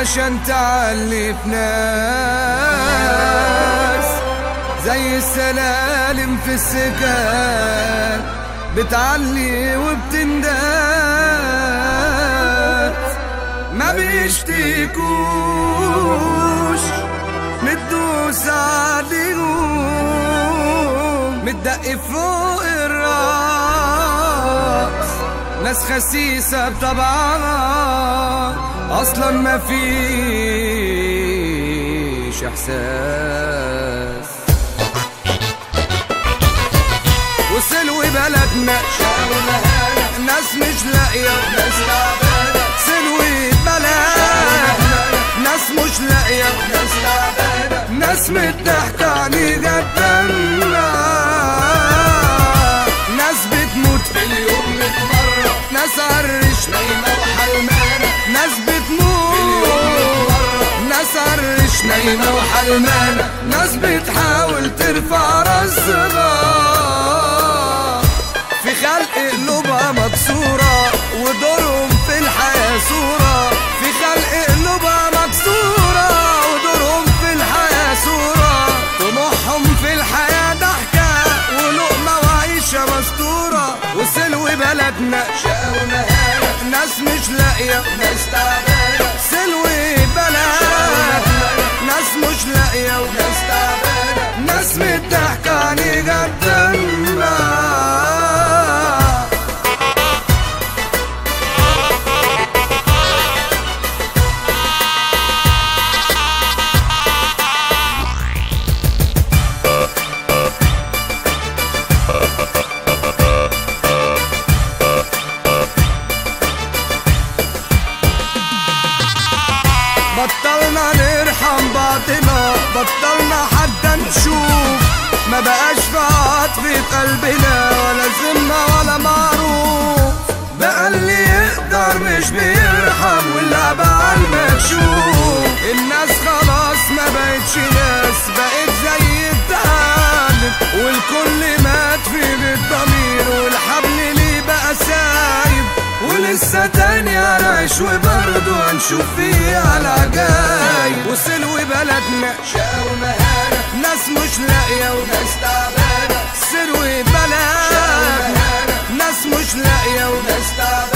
عشان تعلي في ناس زي السلالم في السكان بتعلي وبتنداس ما بيشتكوش متدوس عليهم متدق فوق الراس ناس خسيسة بطبعها أصلا ما فيش إحساس وسلو بلدنا ناس مش لاقية ناس تعبانة سلو بلدنا ناس مش لاقية ناس تعبانة ناس متضحكة علي جدنا ناس بتموت في اليوم مية مرة ناس عرش نايمة وحلمانة ناس بتموت ناس عرش نايمة وحلمانة ناس بتحاول ترفع راسها في خلق قلوبها مكسورة ودورهم في الحياة صورة في خلق قلوبها مكسورة ودورهم في الحياة صورة طموحهم في الحياة ضحكة ولقمة وعيشة مستورة وسلو بلدنا شقا ومهانة ناس مش لاقية ناس تعبانة سلو بلدنا ناس مش لاقية وناس تعبانة ناس متضحكة علي جدنا بطلنا نرحم بعضنا بطلنا حتى نشوف ما بقاش في عطف في قلبنا ولا ذمة ولا معروف بقى اللي يقدر مش بيرحم واللعبة على المكشوف الناس خلاص ما بقتش ناس بقت زي التعلم والكل مات في بالضمير والحبل ليه بقى سايب ولسه تاني هنعيش وبرضه هنشوف فيها العجايب وسلو بلدنا شقا ومهانة ناس مش لاقية وناس تعبانة سلو بلدنا ناس مش لاقية وناس تعبانة